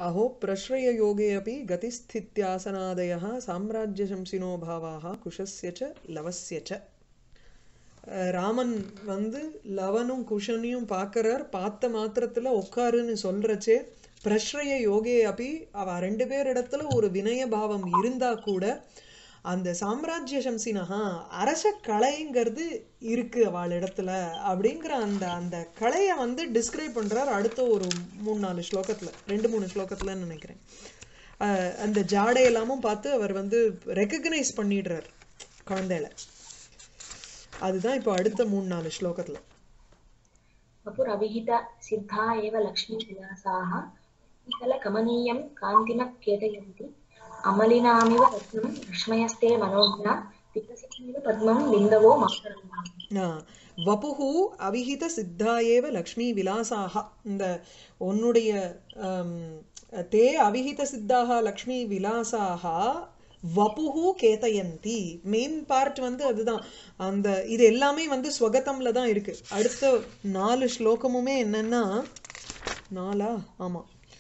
अहो प्रश्रययोगे अपि गतिस्थित्यासनादयः साम्राज्यशंसिनो भावाः कुशस्य च लवस्य च அஹ் ராமன் வந்து லவனும் குஷனையும் பார்க்கறார் பார்த்த மாத்திரத்துல உட்காருன்னு சொல்றச்சே பிரஸ்ரய யோகே அப்படி அவ ரெண்டு பேர் இடத்துல ஒரு வினய பாவம் இருந்தா கூட அந்த சாம்ராஜ்ய சம்சினஹா அரச கலைங்கிறது இருக்கு அவள் இடத்துல அப்படிங்கிற அந்த அந்த கலையை வந்து டிஸ்கிரைப் பண்றார் அடுத்த ஒரு மூணு நாலு ஸ்லோகத்துல ரெண்டு மூணு ஸ்லோகத்துலன்னு நினைக்கிறேன் அஹ் அந்த ஜாடை எல்லாமும் பார்த்து அவர் வந்து ரெக்கக்னைஸ் பண்ணிடுறார் குழந்தையில அதுதான் இப்போ அடுத்த மூணு நாலு ஸ்லோகத்துல वपुरविहित सिद्धा एव लक्ष्मीविलासाः विकलकमनीयं कान्तिमः केतयन्ति अमलिनामिव रत्नं विस्मयस्ते मनोज्ञा विकसितमिव पद्मं बिन्दवो मातरम् ஆ, வபுஹு அவிஹித சித்தா ஏவ லக்ஷ்மி விலாசாக இந்த உன்னுடைய ஆம், தே அவிஹித சித்தாக லக்ஷ்மி விலாசாக வபுஹு கேதயந்தி மெயின் பார்ட் வந்து அதுதான் அந்த இது எல்லாமே வந்து ஸ்வகதம்ல தான் இருக்கு அடுத்த நாலு ஸ்லோகமுமே என்னன்னா நாலா ஆமா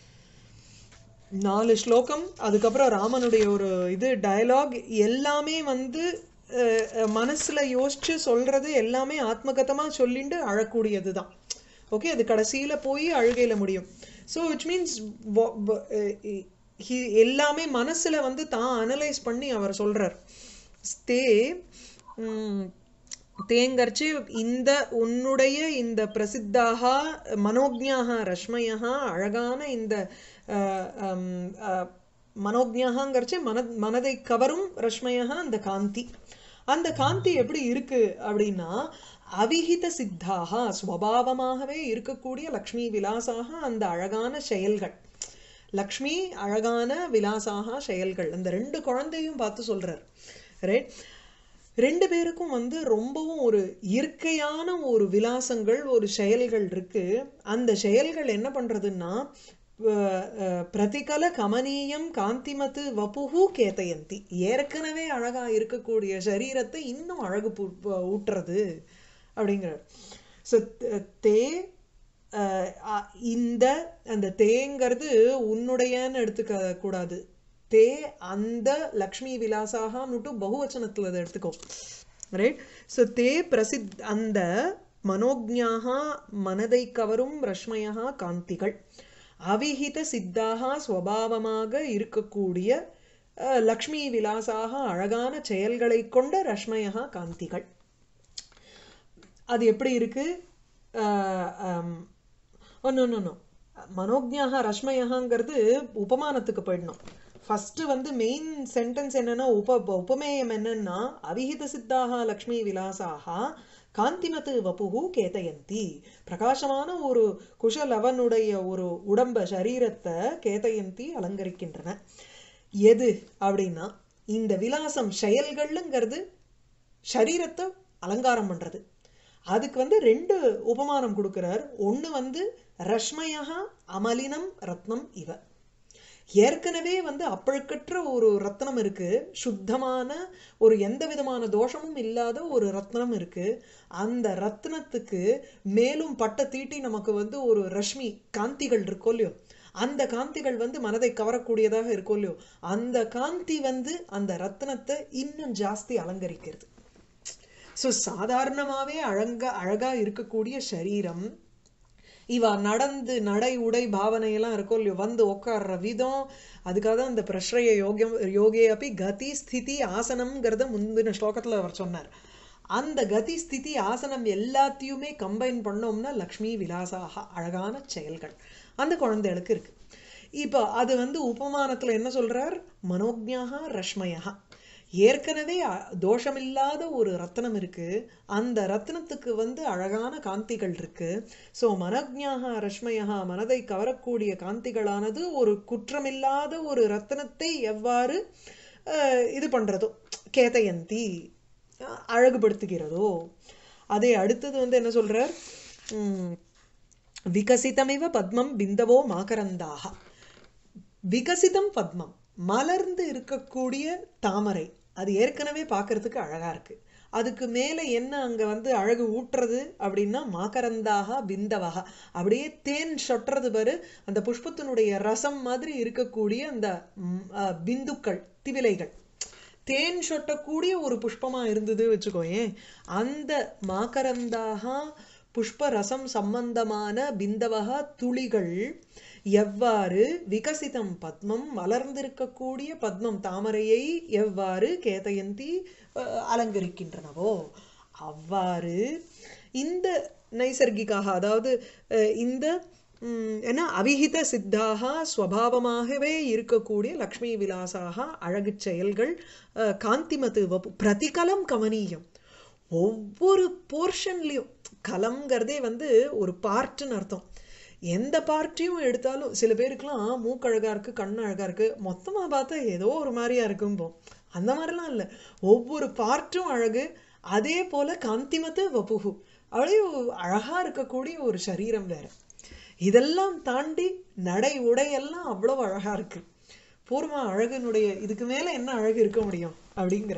நாலு ஸ்லோகம் அதுக்கப்புறம் ராமனுடைய ஒரு இது டயலாக் எல்லாமே வந்து அஹ், அஹ், மனசுல யோசிச்சு சொல்றது எல்லாமே ஆத்மகதமா சொல்லிண்டு அழக்கூடியது தான் ஓகே அது கடைசியில போய் அழுகையில முடியும் ஸோ விச் மீன்ஸ் எல்லாமே மனசுல வந்து தான் அனலைஸ் பண்ணி அவர் சொல்றார் தே உம், தேங்கர்ச்சி இந்த உன்னுடைய இந்த பிரசித்தாக மனோஜ்ஞாக ரஷ்மயாக அழகான இந்த அஹ், ஹம், அஹ், மனோஜ்ஞாகங்கிறச்சு மன மனதை கவரும் ரஷ்மயாக அந்த காந்தி அந்த காந்தி எப்படி இருக்கு அப்படின்னா அவிஹித சித்தாக ஸ்வபாவமாகவே இருக்கக்கூடிய லக்ஷ்மி விலாசாக அந்த அழகான செயல்கள் லக்ஷ்மி அழகான விலாசாக செயல்கள் அந்த ரெண்டு குழந்தையும் பார்த்து சொல்றார் ரைட் ரெண்டு பேருக்கும் வந்து ரொம்பவும் ஒரு இயற்கையான ஒரு விலாசங்கள் ஒரு செயல்கள் இருக்கு அந்த செயல்கள் என்ன பண்றதுன்னா அஹ், அஹ், பிரதிகல கமனீயம் காந்திமத்து வபுகு கேதயந்தி ஏற்கனவே அழகா இருக்கக்கூடிய சரீரத்தை இன்னும் அழகு பூ- ஊட்டுறது அப்படிங்கிறார் ஸோ தே அஹ், அ- இந்த அந்த தேங்கிறது உன்னுடையன்னு எடுத்துக்க கூடாது தே அந்த லக்ஷ்மி விலாசாகனுட்டு பகுவச்சனத்துல அதை எடுத்துக்கோ ரைட் ஸோ தே பிரசித் அந்த மனோஜ்ஞாக மனதை கவரும் ரஷ்மயா காந்திகள் அவிஹித சித்தாக ஸ்வபாவமாக இருக்கக்கூடிய அஹ், லக்ஷ்மி விலாசாக அழகான செயல்களை கொண்ட ரஷ்மயா காந்திகள் அது எப்படி இருக்கு ஒன்று ஒன்று மனோஜ்ஞாக ரஷ்மயகாங்கிறது உபமானத்துக்கு போயிடணும் ஃபர்ஸ்ட் வந்து மெயின் சென்டென்ஸ் என்னன்னா உப உபமேயம் என்னன்னா அவிஹித சித்தாக லக்ஷ்மி விலாசாக காந்திமத்து வபுகு கேதயந்தி பிரகாசமான ஒரு குஷலவனுடைய ஒரு உடம்ப சரீரத்தை கேதயந்தி அலங்கரிக்கின்றன எது அப்படின்னா இந்த விலாசம் செயல்கள்ங்கிறது சரீரத்தை அலங்காரம் பண்றது அதுக்கு வந்து ரெண்டு உபமானம் கொடுக்கிறார் ஒண்ணு வந்து ரஷ்மயா அமலினம் ரத்னம் இவ ஏற்கனவே வந்து அப்பழுக்கற்ற ஒரு ரத்னம் இருக்கு சுத்தமான ஒரு எந்த விதமான தோஷமும் இல்லாத ஒரு ரத்னம் இருக்கு அந்த ரத்னத்துக்கு மேலும் பட்ட தீட்டி நமக்கு வந்து ஒரு ரஷ்மி காந்திகள் இருக்கோ இல்லையோ அந்த காந்திகள் வந்து மனதை கவரக்கூடியதாக இருக்கோ இல்லையோ அந்த காந்தி வந்து அந்த ரத்னத்தை இன்னும் ஜாஸ்தி அலங்கரிக்கிறது ஸோ சாதாரணமாவே அழங்க அழகா இருக்கக்கூடிய சரீரம் இவ நடந்து நடை உடை பாவனையெல்லாம் இருக்கும் இல்லையோ வந்து உட்கார்ற விதம் அதுக்காக தான் இந்த பிரஸ்ரய யோகம் யோகே அப்படி கதி ஸ்திதி ஆசனம்ங்கிறத முந்தின ஸ்லோகத்துல அவர் சொன்னார் அந்த கதி ஸ்திதி ஆசனம் எல்லாத்தையுமே கம்பைன் பண்ணோம்னா லக்ஷ்மி விலாசாக அழகான செயல்கள் அந்த குழந்தைகளுக்கு இருக்கு இப்போ அது வந்து உபமானத்துல என்ன சொல்றார் மனோஜ்ஞாக ரஷ்மயா ஏற்கனவே அ- தோஷமில்லாத ஒரு ரத்னம் இருக்கு அந்த ரத்னத்துக்கு வந்து அழகான காந்திகள் இருக்கு ஸோ மனஜ்ஞாக ரஷ்மயா மனதை கவரக்கூடிய காந்திகளானது ஒரு குற்றமில்லாத ஒரு ரத்னத்தை எவ்வாறு அஹ், இது பண்றதோ கேதயந்தி அஹ், அழகுபடுத்துகிறதோ அதே அடுத்தது வந்து என்ன சொல்றார் உம், விகசிதமிவ பத்மம் பிந்தவோ மாகரந்தாக விகசிதம் பத்மம் மலர்ந்து இருக்கக்கூடிய தாமரை அது ஏற்கனவே பார்க்கறதுக்கு அழகா இருக்கு அதுக்கு மேலே என்ன அங்கே வந்து அழகு ஊட்டுறது அப்படின்னா மாகரந்தாக பிந்தவகா அப்படியே தேன் சொட்டுறது பாரு அந்த புஷ்பத்தினுடைய ரசம் மாதிரி இருக்கக்கூடிய அந்த ம், அஹ், பிந்துக்கள் திவிலைகள் தேன் சொட்டக்கூடிய ஒரு புஷ்பமா இருந்தது வச்சுக்கோயேன் அந்த மாகரந்தாக புஷ்ப ரசம் சம்பந்தமான பிந்தவகா துளிகள் எவ்வாறு விகசிதம் பத்மம் வளர்ந்திருக்கக்கூடிய பத்மம் தாமரையை எவ்வாறு கேதயந்தி அஹ், அலங்கரிக்கின்றனவோ அவ்வாறு இந்த நைசர்கிக்காக அதாவது அஹ், இந்த ம், என்ன அவிஹித சித்தாக ஸ்வபாவமாகவே இருக்கக்கூடிய லக்ஷ்மி விலாசாக அழகுச் செயல்கள் அஹ், காந்திமத்து வபு பிரதிகலம் கமனீயம் ஒவ்வொரு போர்ஷன்லையும் கலம்ங்கிறதே வந்து ஒரு பார்ட்டுன்னு அர்த்தம் எந்த பார்ட்டியும் எடுத்தாலும் சில பேருக்குலாம் மூக்கு அழகா இருக்கு கண் அழகா இருக்கு மொத்தமா பார்த்தா ஏதோ ஒரு மாதிரியா இருக்கும்போம் அந்த மாதிரிலாம் இல்லை ஒவ்வொரு பார்ட்டும் அழகு அதே போல காந்திமத்து வபுகு அப்படியே அழகா இருக்கக்கூடிய ஒரு சரீரம் வேற இதெல்லாம் தாண்டி நடை உடையெல்லாம் அவ்வளவு அழகா இருக்கு பூர்வ அழகனுடைய இதுக்கு மேல என்ன அழகு இருக்க முடியும் அப்படிங்கிற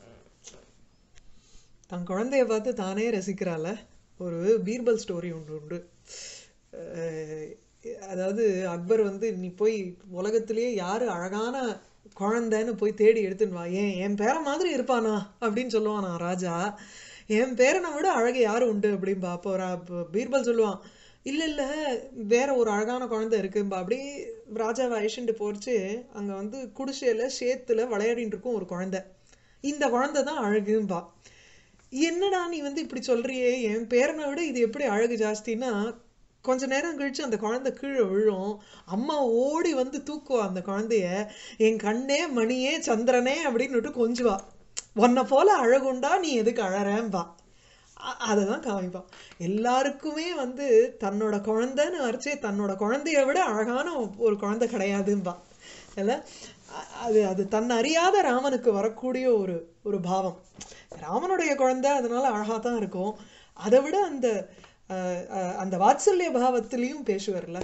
தன் குழந்தைய பார்த்து தானே ரசிக்கிறாள ஒரு பீர்பல் ஸ்டோரி ஒன்று உண்டு அஹ் அதாவது அக்பர் வந்து நீ போய் உலகத்திலேயே யாரு அழகான குழந்தைன்னு போய் தேடி எடுத்துன்னு வா ஏன் என் பேர மாதிரி இருப்பானா அப்படின்னு சொல்லுவானா ராஜா என் பேரனை விட அழகு யாரு உண்டு அப்படின்பா அப்போ ரா- அப்போ பீர்பல் சொல்லுவான் இல்ல இல்ல வேற ஒரு அழகான குழந்தை இருக்கும்பா அப்படியே ராஜாவை அழிச்சுட்டு போச்சு அங்க வந்து குடிசையில சேத்துல விளையாடிட்டு இருக்கும் ஒரு குழந்தை இந்த குழந்தை தான் அழகும்பா என்னடா நீ வந்து இப்படி சொல்றியே என் பேரனை விட இது எப்படி அழகு ஜாஸ்தின்னா கொஞ்ச நேரம் கழிச்சு அந்த குழந்தை கீழே விழும் அம்மா ஓடி வந்து தூக்குவா அந்த குழந்தைய என் கண்ணே மணியே சந்திரனே அப்படின்னுட்டு கொஞ்சுவா உன்னை போல அழகுண்டா நீ எதுக்கு அழறேன்பா அ- அததான் காமிப்பான் எல்லாருக்குமே வந்து தன்னோட குழந்தைன்னு வரைச்சே தன்னோட குழந்தைய விட அழகான ஒரு குழந்தை கிடையாதும்பா இல்ல அ- அது அது தன் அறியாத ராமனுக்கு வரக்கூடிய ஒரு ஒரு பாவம் ராமனுடைய குழந்தை அதனால அழகா தான் இருக்கும் அதை விட அந்த அஹ், அஹ், அந்த வாத்சல்ய பாவத்திலையும் பேசுவார்ல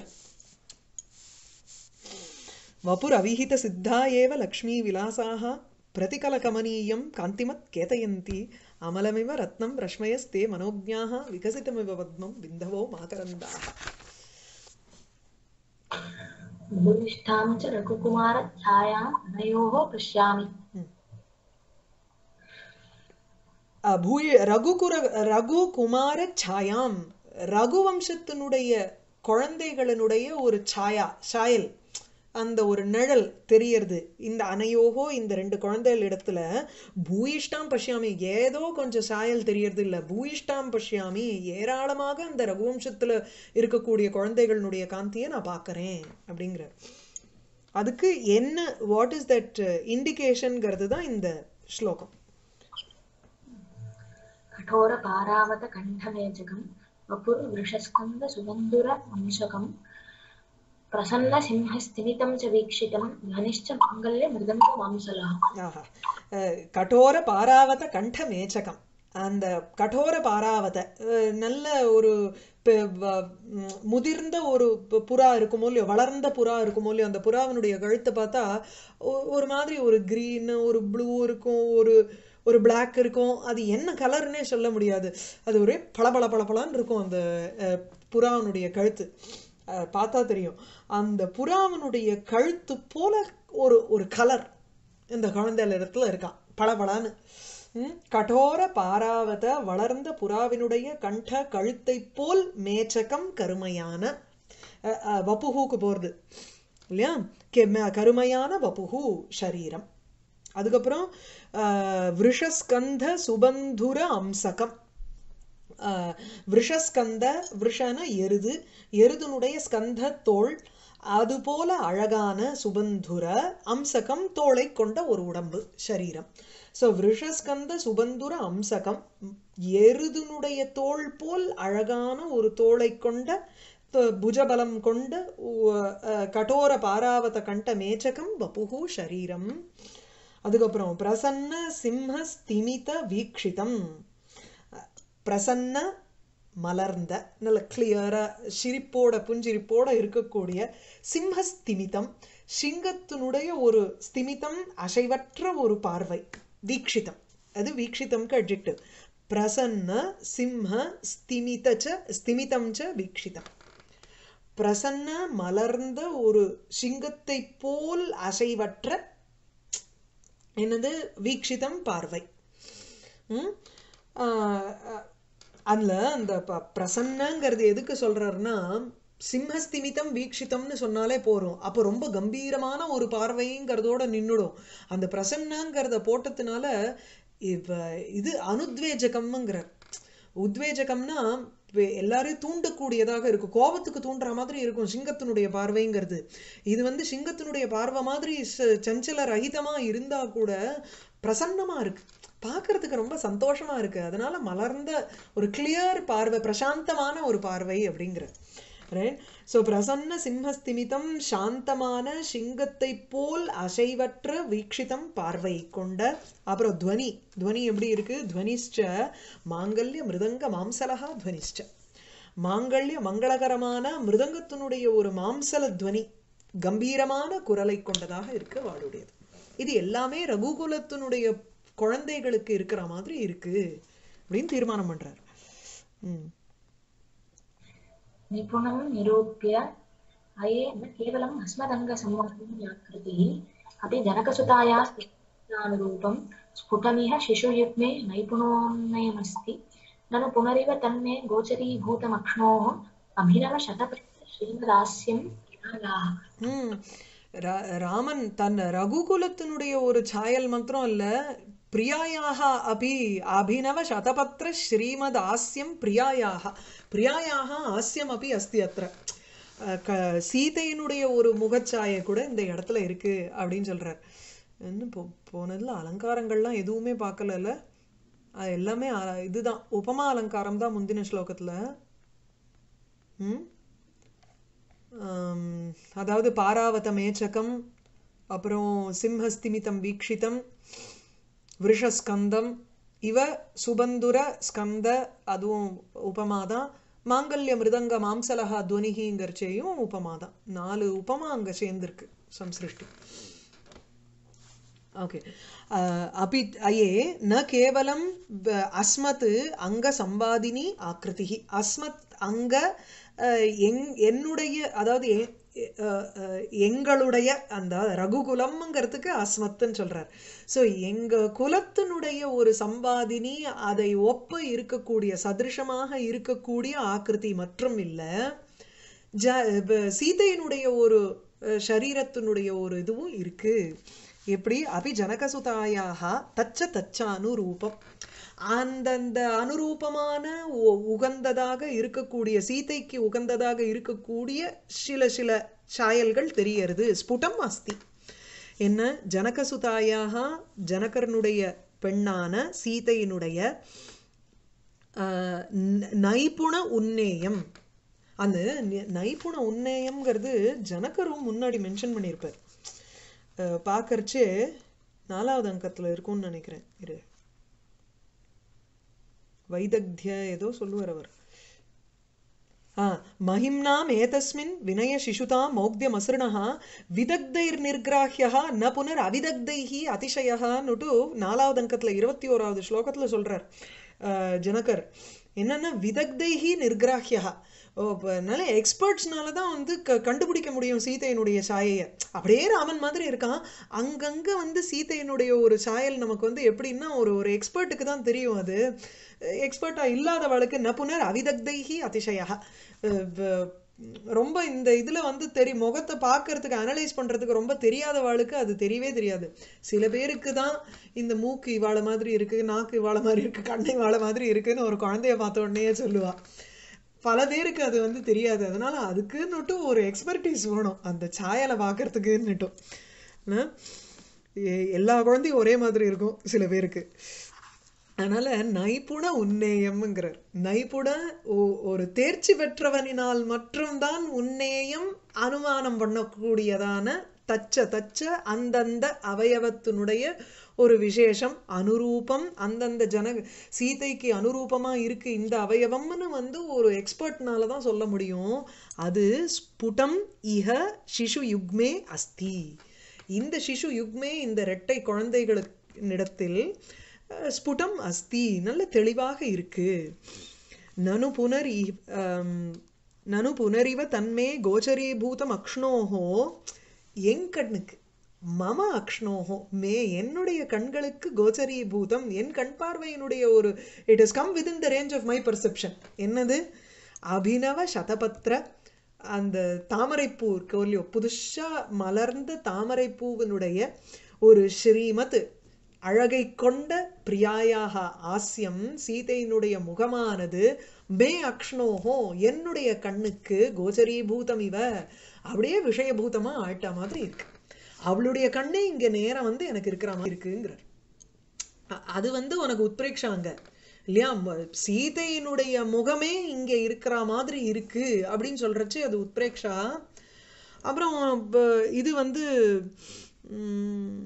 वपुरविहित सिद्धा एव लक्ष्मी विलासाः प्रतिकलकमनीयं कान्तिमत् केतयन्ति अमलमिव रत्नं रश्मयस्ते मनोज्ञाः विकसितमिव पद्मं बिन्दवो माकरन्दाः भूमिष्ठां च रघुकुमारछायाम् अनयोः पश्यामि பூய ரகுகுர ரகு குமார சாயாம் ரகுவம்சத்தினுடைய குழந்தைகளினுடைய ஒரு சாயா சாயல் அந்த ஒரு நிழல் தெரியறது இந்த அனையோகோ இந்த ரெண்டு குழந்தைகள் இடத்துல பூயிஷ்டாம் பஷ்யாமி ஏதோ கொஞ்சம் சாயல் தெரியறது இல்ல பூயிஷ்டாம் பஷ்யாமி ஏராளமாக அந்த ரகுவம்சத்துல இருக்கக்கூடிய குழந்தைகளுடைய காந்தியை நான் பார்க்கறேன் அப்படிங்கிற அதுக்கு என்ன வாட் இஸ் தட் இண்டிகேஷன்ங்கிறது தான் இந்த ஸ்லோகம் कठोरपारावतकण्ठमेजकं वपुर्वृषस्कन्दसुबन्धुरवंशकं प्रसन्नसिंहस्तिमितं च वीक्षितं ध्वनिश्च माङ्गल्यमृदङ्गमांसलः ஆஹா அஹ் கடோர பாராவத கண்ட மேச்சகம் அந்த கடோர பாராவத அஹ் நல்ல ஒரு பெ- வ- ம், முதிர்ந்த ஒரு பு- புறா இருக்குமோ இல்லையோ வளர்ந்த புறா இருக்குமோ இல்லையோ அந்த புறாவினுடைய கழுத்தை பார்த்தா ஒ- ஒரு மாதிரி ஒரு கிரீன் ஒரு ப்ளூ இருக்கும் ஒரு ஒரு Black இருக்கும் அது என்ன கலர்னே சொல்ல முடியாது அது ஒரே பளபள பளபளன்னு இருக்கும் அந்த அஹ், புறாவினுடைய கழுத்து அஹ், பார்த்தா தெரியும் அந்த புறாவினுடைய கழுத்து போல ஒரு ஒரு கலர் இந்த குழந்தைல இடத்துல இருக்கான் பளபளன்னு ம், கடோர பாராவத வளர்ந்த புறாவினுடைய கண்ட கழுத்தை போல் மேச்சகம் கருமையான அஹ், அஹ், வப்புஹுக்கு போறது இல்லையா கெ- ம- கருமையான வப்புஹு சரீரம் அதுக்கப்புறம் அஹ், விருஷஸ்கந்த சுபந்துர அம்சகம் ஆஹ் விருஷஸ்கந்த விருஷன எருது எருதுனுடைய ஸ்கந்த தோள் அதுபோல அழகான சுபந்துர அம்சகம் தோளை கொண்ட ஒரு உடம்பு சரீரம் ஸோ விருஷஸ்கந்த சுபந்துர அம்சகம் எருதுனுடைய தோள் போல் அழகான ஒரு தோளை கொண்ட த- புஜபலம் கொண்ட உ- அஹ் கடோர பாராவத கண்ட மேச்சகம் வபுகு சரீரம் அதுக்கப்புறம் பிரசன்ன சிம்ம ஸ்திமித வீக்ஷிதம் பிரசன்ன மலர்ந்த நல்ல கிளியரா சிரிப்போட புஞ்சிரிப்போட இருக்கக்கூடிய சிம்ம ஸ்திமிதம் சிங்கத்தினுடைய ஒரு ஸ்திமிதம் அசைவற்ற ஒரு பார்வை வீக்ஷிதம் அது வீக்ஷிதம்க்கு அட்ஜெக்டிவ் பிரசன்ன சிம்ஹ ஸ்திமித ச ஸ்திமிதம் ச வீக்ஷிதம் பிரசன்ன மலர்ந்த ஒரு சிங்கத்தை போல் அசைவற்ற என்னது வீக்ஷிதம் பார்வை ம்? ஆஹ் அஹ் அதுல அந்த ப- பிரசன்னங்கிறது எதுக்கு சொல்றாருன்னா சிம்மஸ்திமிதம் வீக்ஷிதம்னு சொன்னாலே போறோம் அப்போ ரொம்ப கம்பீரமான ஒரு பார்வைங்கிறதோட நின்னுடும் அந்த பிரசன்னங்கிறத போட்டதுனால இவ இது அனுத்வேஜகம்ங்கிற உத்வேஜகம்னா வே- எல்லாரையும் தூண்டக்கூடியதாக இருக்கும் கோபத்துக்கு தூண்டுற மாதிரி இருக்கும் சிங்கத்தினுடைய பார்வைங்கிறது இது வந்து சிங்கத்தினுடைய பார்வை மாதிரி ச- சஞ்சல ரஹிதமா இருந்தா கூட பிரசன்னமா இருக்கு பார்க்கறதுக்கு ரொம்ப சந்தோஷமா இருக்கு அதனால மலர்ந்த ஒரு கிளியர் பார்வை பிரசாந்தமான ஒரு பார்வை அப்படிங்கிற ரைட் ஸோ பிரசன்ன சிம்மஸ்திமிதம் சாந்தமான சிங்கத்தை போல் அசைவற்ற வீக்ஷிதம் பார்வை கொண்ட அப்புறம் துவனி துவனி எப்படி இருக்கு துவனிஷ்ட மாங்கல்ய மிருதங்க மாம்சலகா துவனிஷ்ட மாங்கல்ய மங்களகரமான மிருதங்கத்தினுடைய ஒரு மாம்சல துவனி கம்பீரமான குரலை கொண்டதாக இருக்கு வாளுடையது இது எல்லாமே ரகுகுலத்தினுடைய குழந்தைகளுக்கு இருக்கிற மாதிரி இருக்கு அப்படின்னு தீர்மானம் பண்றாரு ம் निपुणं निरूप्य अये न केवलम् अस्मदङ्गसंवर्धनयाकृतिः अपि जनकसुतायाः स्थितानुरूपं स्फुटमिह शिशुयुग्मे नैपुणोन्नयमस्ति ननु पुनरिव तन्मे गोचरीभूतमक्ष्णोः अभिनवशतश्रीमदास्यं विरागाः ம் ரா- ராமன் தன் ரகுகுலத்தினுடைய ஒரு சாயல் மாத்திரம் இல்ல பிரியாயாக அபி அபினவ சதபத்ர ஸ்ரீமத் ஆஸ்யம் பிரியாயாக பிரியாயாக ஆஸ்யம் அபி அஸ்தி அத்திர அஹ் க- சீதையினுடைய ஒரு முகச்சாயை கூட இந்த இடத்துல இருக்கு அப்படின்னு சொல்றார் இன்னும் போ போனதுல அலங்காரங்கள்லாம் எதுவுமே பார்க்கலல்ல அது எல்லாமே அ- இதுதான் உபமா அலங்காரம் தான் முந்தின ஸ்லோகத்துல ம் ஆம், அதாவது பாராவத மேச்சகம் அப்புறம் சிம்ஹஸ்திமிதம் வீக்ஷிதம் விருஷஸ்கந்தம் இவ சுபந்துர ஸ்கந்த அதுவும் உபமாதான் மாங்கல்ய மிருதங்க மாம்சலகா துவனிகிங்கிறச்சேயும் உபமாதான் நாலு உபமா அங்க சேர்ந்திருக்கு சம்சிருஷ்டி ஓகே अपि अये न केवलं ब- अस्मत् அங்கசம்பாதினி ஆக்ருதிஹி அஸ்மத் அங்க அஹ், எங் என்னுடைய அதாவது எ- அஹ், அஹ், எங்களுடைய அந்த ரகுகுலம்ங்கிறதுக்கு அஸ்மத்துன்னு சொல்றார் ஸோ எங்க குலத்தினுடைய ஒரு சம்பாதினி அதை ஒப்ப இருக்கக்கூடிய சதிருஷமாக இருக்கக்கூடிய ஆக்கிருதி மற்றும் இல்லை ஜ ப- சீதையினுடைய ஒரு அஹ், சரீரத்தினுடைய ஒரு இதுவும் இருக்கு எப்படி அபி ஜனகசுதாயாக தச்ச தச்ச அனுரூபம் அந்தந்த அனுரூபமான உ- உகந்ததாக இருக்கக்கூடிய சீதைக்கு உகந்ததாக இருக்கக்கூடிய சில சில சாயல்கள் தெரியறது ஸ்புடம் அஸ்தி என்ன ஜனகசுதாயாக ஜனகரனுடைய பெண்ணான சீதையினுடைய ஆஹ், ந- நைபுண உன்னேயம் அந்த நி- நைபுண உன்னேயம்ங்கிறது ஜனகரும் முன்னாடி மென்ஷன் பண்ணியிருப்பார் அஹ், பார்க்கறச்சே நாலாவது அங்கத்துல இருக்கும்னு நினைக்கிறேன் இரு வைதக்திய ஏதோ சொல்லுவார் அவர் ஆ महिम्नाम् एतस्मिन् विनयशिशुतां मौग्ध्यमसृणः विदग्धैर्निर्ग्राह्यः न पुनरविदग्धैः अतिशयः னுட்டு நாலாவது அங்கத்துல இருபத்தி ஓராவது ஸ்லோகத்துல சொல்றார் அஹ், ஜனகர் என்னன்னா விதக்தைஹி நிர்கிராஹ்யா ஓ இப்போ அதனால எக்ஸ்பர்ட்ஸ்னால தான் வந்து க கண்டுபிடிக்க முடியும் சீதையினுடைய சாயையை அப்படியே ராமன் மாதிரி இருக்கான் அங்கங்க வந்து சீதையினுடைய ஒரு சாயல் நமக்கு வந்து எப்படின்னா ஒரு ஒரு எக்ஸ்பர்ட்டுக்கு தான் தெரியும் அது எக்ஸ்பர்ட்டா இல்லாதவளுக்கு நபுனர் அவிதக்தைஹி அதிசயா அஹ் வ- ரொம்ப இந்த இதுல வந்து தெரி முகத்தை பார்க்கறதுக்கு அனலைஸ் பண்றதுக்கு ரொம்ப தெரியாதவாளுக்கு அது தெரியவே தெரியாது சில பேருக்கு தான் இந்த மூக்கு இவாள மாதிரி இருக்கு நாக்கு இவாள மாதிரி இருக்கு கண்ணை இவாள மாதிரி இருக்குன்னு ஒரு குழந்தைய பார்த்த உடனே சொல்லுவா பல பேருக்கு அது வந்து தெரியாது அதனால அதுக்குன்னுட்டும் ஒரு எக்ஸ்பர்டீஸ் வேணும் அந்த சாயலை பார்க்கறதுக்குன்னுட்டும் என்ன? எ- எல்லா குழந்தையும் ஒரே மாதிரி இருக்கும் சில பேருக்கு அதனால நைபுண உன்னேயம்ங்கிறார் நைபுண ஒ- ஒரு தேர்ச்சி பெற்றவனினால் மட்டும்தான் உன்னேயம் அனுமானம் பண்ணக்கூடியதான தச்ச தச்ச அந்தந்த அவயவத்தினுடைய ஒரு விசேஷம் அனுரூபம் அந்தந்த ஜன சீதைக்கு அனுரூபமா இருக்கு இந்த அவயவம்னு வந்து ஒரு எக்ஸ்பர்ட்னால தான் சொல்ல முடியும் அது ஸ்புடம் இஹ சிசு யுக்மே அஸ்தி இந்த சிசு யுக்மே இந்த இரட்டை குழந்தைகளிடத்தில் அஹ், ஸ்புடம் அஸ்தி நல்ல தெளிவாக இருக்கு நனு புனர் நனு புனரிவ தன்மே கோச்சரீபூதம் அக்ஷ்ணோஹோ என் கண்ணுக்கு மம அக்ஷ்ணோஹோ மே என்னுடைய கண்களுக்கு கோச்சரீபூதம் என் கண் பார்வையினுடைய ஒரு it is come with in the range of my perception என்னது அபினவ சதபத்ர அந்த தாமரைப்பூ இருக்கு இல்லையோ புதுசா மலர்ந்த தாமரைப்பூவினுடைய ஒரு ஸ்ரீமத் அழகை கொண்ட பிரியாயாக ஆஸ்யம் சீதையினுடைய முகமானது மே அக்ஷ்ணோஹோ என்னுடைய கண்ணுக்கு கோச்சரீபூதம் இவ அப்படியே விஷயபூதமா ஆயிட்ட மாதிரி இருக்கு அவளுடைய கண்ணே இங்க நேரம் வந்து எனக்கு இருக்கிற மாதிரி இருக்குங்கிறார் அ- அது வந்து உனக்கு உத்பிரேக்ஷாங்க இல்லையா ம- சீதையினுடைய முகமே இங்க இருக்கிற மாதிரி இருக்கு அப்படின்னு சொல்றச்சு அது உத்பிரேக்ஷா அப்புறம் ப- இது வந்து உம்,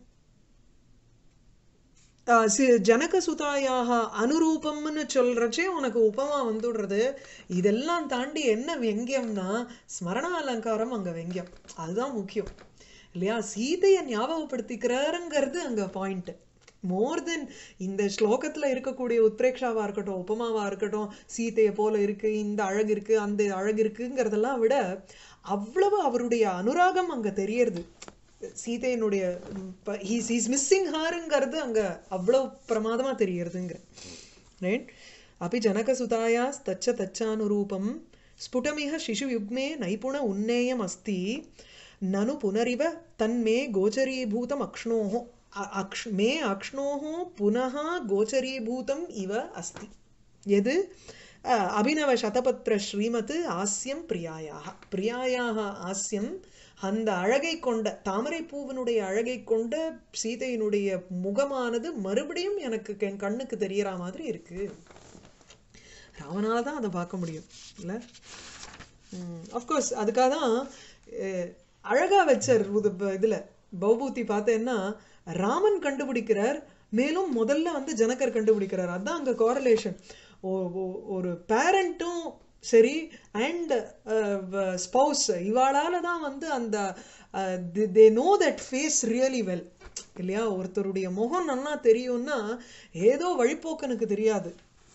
ஆஹ் சி- ஜனகசுதாயாக அனுரூபம்னு சொல்றச்சே உனக்கு உபமா வந்துடுறது இதெல்லாம் தாண்டி என்ன வெங்கியம்னா ஸ்மரண அலங்காரம் அங்க வெங்கியம் அதுதான் முக்கியம் இல்லையா சீதையை ஞாபகப்படுத்திக்கிறாருங்கிறது அங்க பாயிண்ட் மோர் தென் இந்த ஸ்லோகத்துல இருக்கக்கூடிய உத்பிரேக்ஷாவா இருக்கட்டும் உபமாவா இருக்கட்டும் சீதையை போல இருக்கு இந்த அழகு இருக்கு அந்த அழகு இருக்குங்கிறதெல்லாம் விட அவ்வளவு அவருடைய அனுராகம் அங்க தெரியறது சீதையினுடைய ஹீஸ் ஹீஸ் மிஸ்ஸிங் ஹாருங்கிறது அங்க அவ்வளவு பிரமாதமா தெரியறதுங்கிற ரைட் அப்படி ஜனகசுதாயாஸ்தச்ச தச்சானுரூபம் ஸ்புடமிக சிசுயுக்மே நைபுண உன்னேயம் அஸ்தி நனு புனரிவ தன்மே கோச்சரீபூதம் அக்ஷ்ணோஹோ அ- அக்ஷ் மே அக்ஷ்ணோஹோ புனः கோச்சரீபூதம் இவ அஸ்தி எது அஹ், அபினவ சதபத்ர ஸ்ரீமத் ஆஸ்யம் பிரியாயாக பிரியாயாக ஆஸ்யம் அந்த அழகை கொண்ட தாமரை பூவினுடைய அழகை கொண்ட சீதையினுடைய முகமானது மறுபடியும் எனக்கு என் கண்ணுக்கு தெரியற மாதிரி இருக்கு ராமனால தான் அதை பார்க்க முடியும் இல்ல அஃப்கோர்ஸ் அதுக்காக தான் அஹ், அழகா வச்சார் இது ப- இதுல பௌபூதி பார்த்தேன்னா ராமன் கண்டுபிடிக்கிறார் மேலும் முதல்ல வந்து ஜனகர் கண்டுபிடிக்கிறார் அதான் அங்க கோரலேஷன் ஒரு பேரண்ட்டும் சரி அண்ட் ஸ்பௌஸ் இவாளால தான் வந்து அந்த they know that face really well இல்லையா ஒருத்தருடைய முகம் நல்லா தெரியும்னா ஏதோ வழிப்போக்கனுக்கு தெரியாது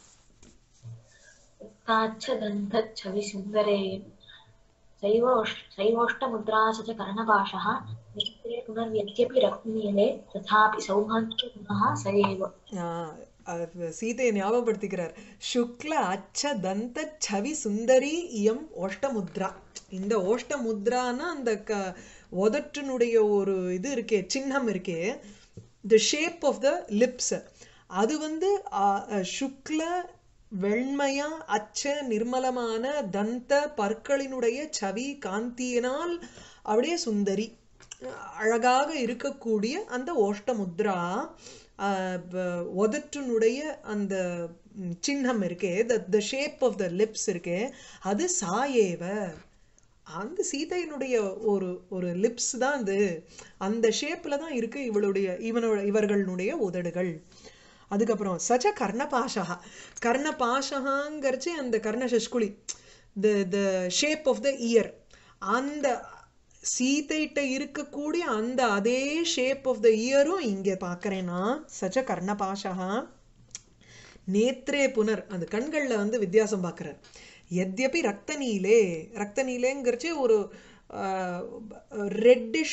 उत्ताच्छदन्तच्छविसुन्दरे सैवोष् सैवोष्टमुद्रा स च कर्णपाशः नेत्रे पुनर्यद्यपि रक्तनीले तथापि सौभाग्यगुणः स एव ஆஹ் அது சீதையை ஞாபகப்படுத்திக்கிறார் சுக்ல அச்ச தந்த சவி சுந்தரி இயம் ஓஷ்டமுத்ரா இந்த ஓஷ்டமுத்ரான்னா அந்த க உதட்டினுடைய ஒரு இது இருக்கே சின்னம் இருக்கே the shape of the lips அது வந்து ஆஹ், அஹ், சுக்ல வெண்மையா அச்ச நிர்மலமான தந்த பற்களினுடைய சவி காந்தியினால் அப்படியே சுந்தரி அழகாக இருக்கக்கூடிய அந்த ஓஷ்டமுத்ரா ஆஹ், ப- உதட்டினுடைய அந்த ம், சின்னம் இருக்கே the shape of the lips இருக்கே அது சாயேவ அந்த சீதையினுடைய ஒரு ஒரு லிப்ஸ் தான் அது அந்த ஷேப்ல தான் இருக்கு இவளுடைய இவனோட இவர்களுடைய உதடுகள் அதுக்கப்புறம் சச்ச கர்ணபாஷா கர்ணபாஷகாங்கிறச்சு அந்த கர்ண சஷ்குலி the the shape of the ear அந்த சீதைட்ட இருக்கக்கூடிய அந்த அதே ஷேப் ஆஃப் த இயரும் இங்க பார்க்கறேன்னா சச்ச கர்ணபாஷா நேத்ரே புனர் அந்த கண்கள்ல வந்து வித்தியாசம் பார்க்கறார் எத்யபி ரக்த நீலே ரக்த நீலேங்கிறச்சு ஒரு ரெட்டிஷ்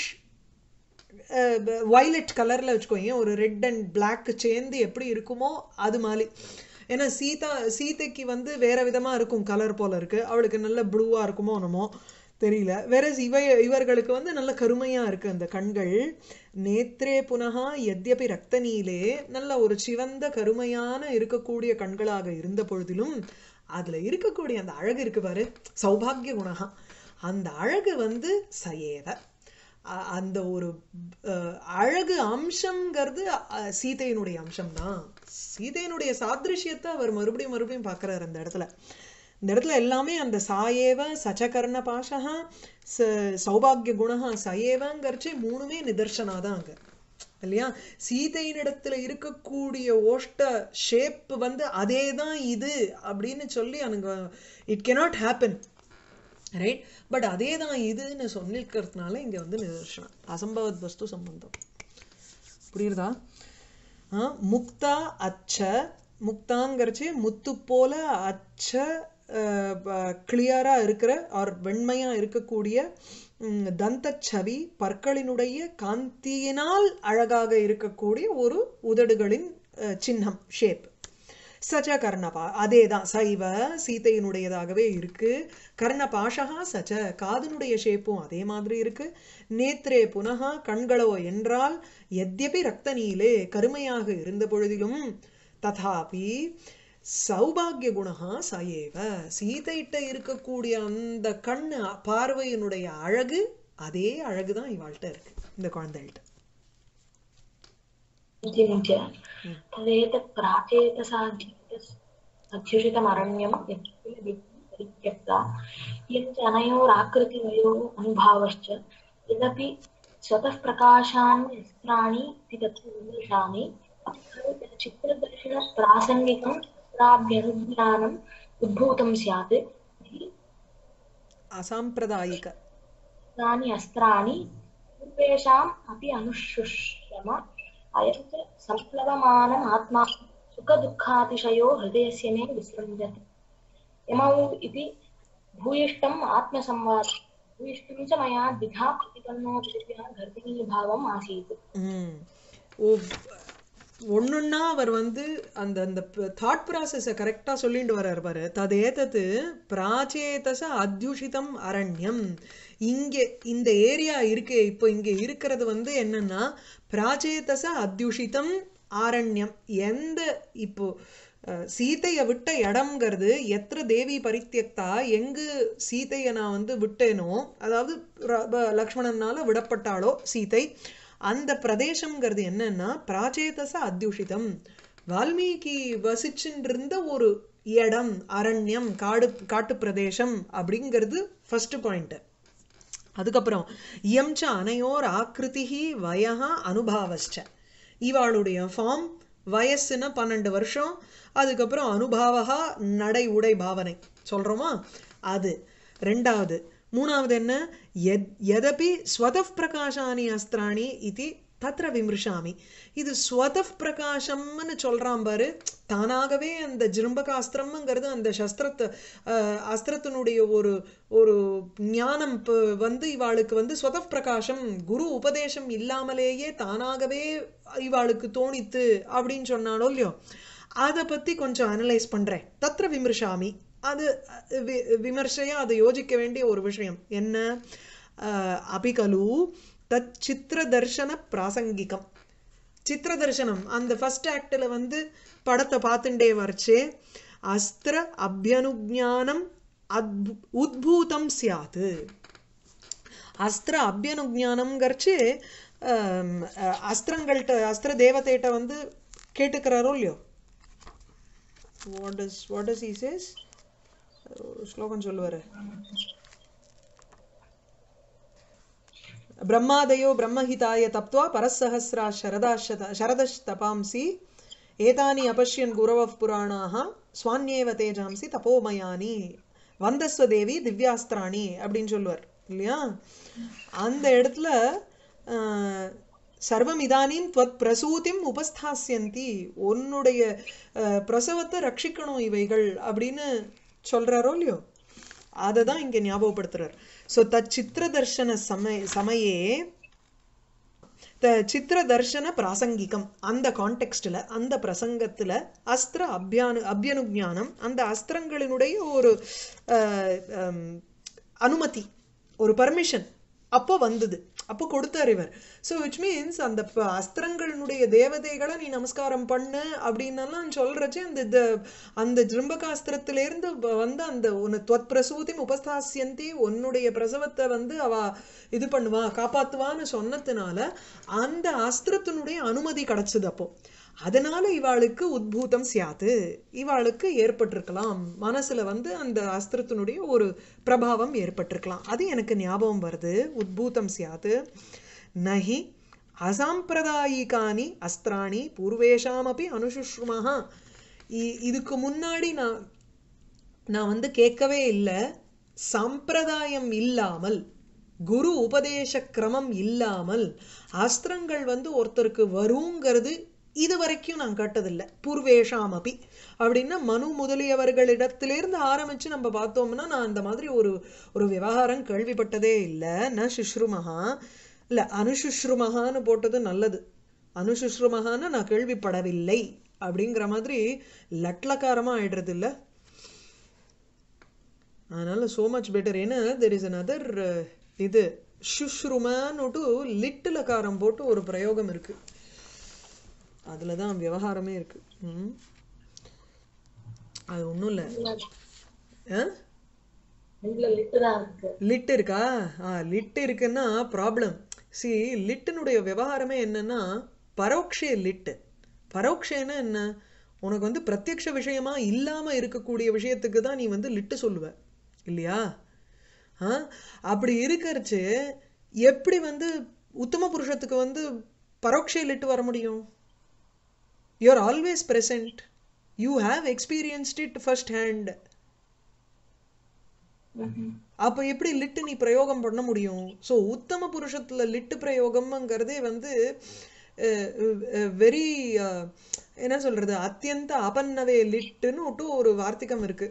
வயலட் கலர்ல வச்சுக்கோங்க ஒரு ரெட் அண்ட் பிளாக் சேர்ந்து எப்படி இருக்குமோ அது மாதிரி ஏன்னா சீதா சீதைக்கு வந்து வேற விதமா இருக்கும் கலர் போல இருக்கு அவளுக்கு நல்ல ப்ளூவா இருக்குமோ என்னமோ தெரியல வேற இவ இவர்களுக்கு வந்து நல்ல கருமையா இருக்கு அந்த கண்கள் நேத்ரே புனகா எத்யபி ரக்த நீலே நல்ல ஒரு சிவந்த கருமையான இருக்கக்கூடிய கண்களாக இருந்த பொழுதிலும் அதுல இருக்கக்கூடிய அந்த அழகு இருக்கு பாரு சௌபாகிய குணகா அந்த அழகு வந்து சயேவ அ- அந்த ஒரு அஹ், அழகு அம்சம்ங்கிறது அஹ், சீதையினுடைய அம்சம்தான் சீதையினுடைய சாதிருஷ்யத்தை அவர் மறுபடியும் மறுபடியும் பார்க்கறாரு அந்த இடத்துல இந்த இடத்துல எல்லாமே அந்த சாயேவ சச்சகர்ண பாஷா ச சௌபாகிய குணகா சயேவங்கிறச்சே மூணுமே நிதர்சனா தான் அங்க இல்லையா சீதையினிடத்துல இருக்கக்கூடிய ஓஷ்ட ஷேப் வந்து அதே தான் இது அப்படின்னு சொல்லி அனுங்க it cannot happen right but அதே தான் இதுன்னு சொல்லிருக்கிறதுனால இங்க வந்து நிதர்சனம் அசம்பவத் வஸ்து சம்பந்தம் புரியுறதா ஆ, முக்தா அச்ச முக்தாங்கிறச்சு முத்து போல அச்ச கிளியரா இருக்கிற ஆர் வெண்மையா இருக்கக்கூடிய ம், தந்தச்சவி பற்களினுடைய காந்தியினால் அழகாக இருக்கக்கூடிய ஒரு உதடுகளின் அஹ், சின்னம் ஷேப் சச்ச கர்ணபா அதே தான் சைவ சீதையினுடையதாகவே இருக்கு கர்ணபாஷகா சச்ச காதனுடைய ஷேப்பும் அதே மாதிரி இருக்கு நேத்ரே புனகா கண்களோ என்றால் எத்யபி ரக்த நீலே கருமையாக இருந்த பொழுதிலும் ததாபி சௌபாகிய குணகா சயேவ சீதையிட்ட இருக்கக்கூடிய அந்த கண்ணு பார்வையினுடைய அழகு அதே அழகுதான் இவாள்கிட்ட இருக்கு இந்த குழந்தைகிட்ட विचिन्त्य तदेतत् प्राचेतसाध्यस् अध्युषितमरण्यं यत्किल परित्यक्ता यच्च अनयोराकृतिवयोः अनुभावश्च यदपि स्वतः प्रकाशान्यस्त्राणि इति तत्र विमर्शामि चित्रदर्शनप्रासङ्गिकं तत्राभ्यनुज्ञानम् उद्भूतं स्यात् इति அசாம்பிரதாயிக तानि अस्त्राणि पूर्वेषाम् अपि अनुशुश्रम अयं च सम्प्लवमानम् आत्मा सुखदुःखातिशयो हृदयस्य मे विसृजति यमौ इति भूयिष्ठम् आत्मसंवाद भूयिष्ठं च मया द्विधा प्रतिपन्नो विद्या गर्भिणीभावम् आसीत् ம். ஓ ஒண்ணுன்னா அவர் வந்து அந்த அந்த தாட் ப்ராசஸை கரெக்டா சொல்லிட்டு வர்றார் பாரு ததேதத்து பிராச்சேதச அத்யுஷிதம் அரண்யம் இங்கே இந்த ஏரியா இருக்கே இப்போ இங்க இருக்கிறது வந்து என்னன்னா பிராச்சேதச அத்யுஷிதம் ஆரண்யம் எந்த இப்போ அஹ், சீதையை விட்ட இடம்ங்கிறது எத்திர தேவி பரித்தியக்தா எங்கு சீதையை நான் வந்து விட்டேனோ அதாவது ர- ப- லக்ஷ்மணனால விடப்பட்டாளோ சீதை அந்த பிரதேசம்ங்கிறது என்னன்னா பிராச்சேதச அத்யுஷிதம் வால்மீகி வசிச்சுட்டு இருந்த ஒரு இடம் அரண்யம் காடு காட்டு பிரதேசம் அப்படிங்கிறது ஃபர்ஸ்ட் பாயிண்ட் அதுக்கப்புறம் இயம் ச அனையோர் ஆக்கிருதிஹி வயஹா அனுபாவஸ்ச இவாளுடைய ஃபார்ம் வயசுன்னா பன்னெண்டு வருஷம் அதுக்கப்புறம் அனுபாவகா நடை உடை பாவனை சொல்றோமா அது ரெண்டாவது மூணாவது என்ன எத் எதபி ஸ்வதப் பிரகாஷானி அஸ்திராணி இது தத்ர விமர்சாமி இது ஸ்வதப் பிரகாசம்னு சொல்றான் பாரு தானாகவே அந்த ஜிரும்பக அஸ்திரம்ங்கிறது அந்த சஸ்திரத்தை அஹ், அஸ்திரத்தினுடைய ஒரு ஒரு ஞானம் ப- வந்து இவாளுக்கு வந்து ஸ்வதப் பிரகாசம் குரு உபதேசம் இல்லாமலேயே தானாகவே இவாளுக்கு தோணித்து அப்படின்னு சொன்னாலோ இல்லையோ அதை பத்தி கொஞ்சம் அனலைஸ் பண்றேன் தத்ர விமர்சாமி அது அஹ், வி- விமர்சையா அதை யோசிக்க வேண்டிய ஒரு விஷயம் என்ன அஹ், அபிகலு தத் சித்திர தர்சன பிராசங்கிகம் சித்திர தர்சனம் அந்த ஃபர்ஸ்ட் ஆக்டில் வந்து படத்தை பார்த்துட்டே வரைச்சே அஸ்திர அபியனுஜானம் அத்பு உத்பூதம் சியாது அஸ்திர அபியனுஜானம்ங்கிறச்சு அஸ்திரங்கள்கிட்ட அஸ்திர தேவதைகிட்ட வந்து கேட்டுக்கிறாரோ இல்லையோ what is what is he says ஸ்லோகம் சொல்லுவாரு ब्रह्मादयो ब्रह्महिताय तप्त्वा परःसहस्रा शरदाशत शरदस्तपांसि एतानि अपश्यन् गुरवः पुराणाः स्वान्येव तेजांसि தபோமயானி வந்தஸ்வ தேவி திவ்யாஸ்திராணி அப்படின்னு சொல்லுவார் இல்லையா அந்த இடத்துல ஆஹ், சர்வம் இதானின் துவத் பிரசூதிம் உபஸ்தாசியந்தி உன்னுடைய ஆஹ், பிரசவத்தை ரட்சிக்கணும் இவைகள் அப்படின்னு சொல்றாரோ இல்லையோ அதை தான் இங்க ஞாபகப்படுத்துறார் ஸோ தச்சித்திர தர்ஷன சமய சமயே த சித்திர தர்ஷன பிராசங்கிகம் அந்த கான்டெக்ஸ்டில் அந்த பிரசங்கத்துல அஸ்திர அபியானு அபியனுஜானம் அந்த அஸ்திரங்களினுடைய ஒரு அஹ், ஹம், அனுமதி ஒரு பர்மிஷன் அப்போ வந்தது அப்போ கொடுத்தார் இவர் ஸோ விச் மீன்ஸ் அந்த ப- அஸ்திரங்களினுடைய தேவதைகளை நீ நமஸ்காரம் பண்ணு அப்படின்னெல்லாம் சொல்றச்சே அந்த த- அந்த ஜிரும்பகாஸ்திரத்திலேருந்து வ- வந்து அந்த உன்னை துவத் பிரசூதி உபஸ்தாசியந்தி உன்னுடைய பிரசவத்தை வந்து அவ இது பண்ணுவா காப்பாத்துவான்னு சொன்னதுனால அந்த அஸ்திரத்தினுடைய அனுமதி கிடைச்சது அப்போ அதனால இவாளுக்கு உத்பூதம் சியாது இவாளுக்கு ஏற்பட்டிருக்கலாம் மனசுல வந்து அந்த அஸ்திரத்தினுடைய ஒரு பிரபாவம் ஏற்பட்டிருக்கலாம் அது எனக்கு ஞாபகம் வருது உத்பூதம் சியாது நஹி அசாம்பிரதாயிகானி அஸ்திராணி பூர்வேஷாமப்பி அனுசுஷ்ருமஹா இ- இதுக்கு முன்னாடி நான் நான் வந்து கேட்கவே இல்லை சம்பிரதாயம் இல்லாமல் குரு உபதேச கிரமம் இல்லாமல் அஸ்திரங்கள் வந்து ஒருத்தருக்கு வருங்கிறது இது வரைக்கும் நான் கேட்டதில்லை பூர்வேஷாம் அபி அப்படின்னா மனு முதலியவர்களிடத்திலிருந்து ஆரம்பிச்சு நம்ம பார்த்தோம்னா நான் அந்த மாதிரி ஒரு ஒரு விவகாரம் கேள்விப்பட்டதே இல்லை ந சுஷ்ருமஹா இல்லை அனுசுஷ்ருமஹான்னு போட்டது நல்லது அனுசுஷ்ருமஹான்னு நான் கேள்விப்படவில்லை அப்படிங்கிற மாதிரி லட்லக்காரமா ஆயிடுறது இல்லை அதனால சோ மச் பெட்டர் ஏன்னா தெர் இஸ் another uh, இது சுஷ்ருமான்னுட்டு லிட்டில் காரம் போட்டு ஒரு பிரயோகம் இருக்கு அதுல தான் விவகாரமே இருக்கு ம். அது ஒன்றும் இல்லை ஆ ரெண்டுல லிட்டு தான் இருக்கு லிட் இருக்கா ஆ லிட் இருக்குன்னா ப்ராப்ளம் சி லிட்டினுடைய விவகாரமே என்னன்னா பரோக்ஷே லிட்டு பரோக்ஷேன்னா என்ன உனக்கு வந்து பிரத்யக்ஷ விஷயமா இல்லாம இருக்கக்கூடிய விஷயத்துக்கு தான் நீ வந்து லிட்டு சொல்லுவ இல்லையா ஆ அப்படி இருக்கறச்சு எப்படி வந்து உத்தம புருஷத்துக்கு வந்து பரோக்ஷே லிட்டு வர முடியும் you are always present you have experienced it first hand ம்ஹும். அப்ப எப்படி லிட்டு நீ பிரயோகம் பண்ண முடியும் ஸோ உத்தம புருஷத்துல லிட்டு பிரயோகம்ங்கிறதே வந்து வெரி என்ன சொல்றது அத்தியந்த அபன்னவே லிட்டுன்னு விட்டு ஒரு வார்த்திகம் இருக்கு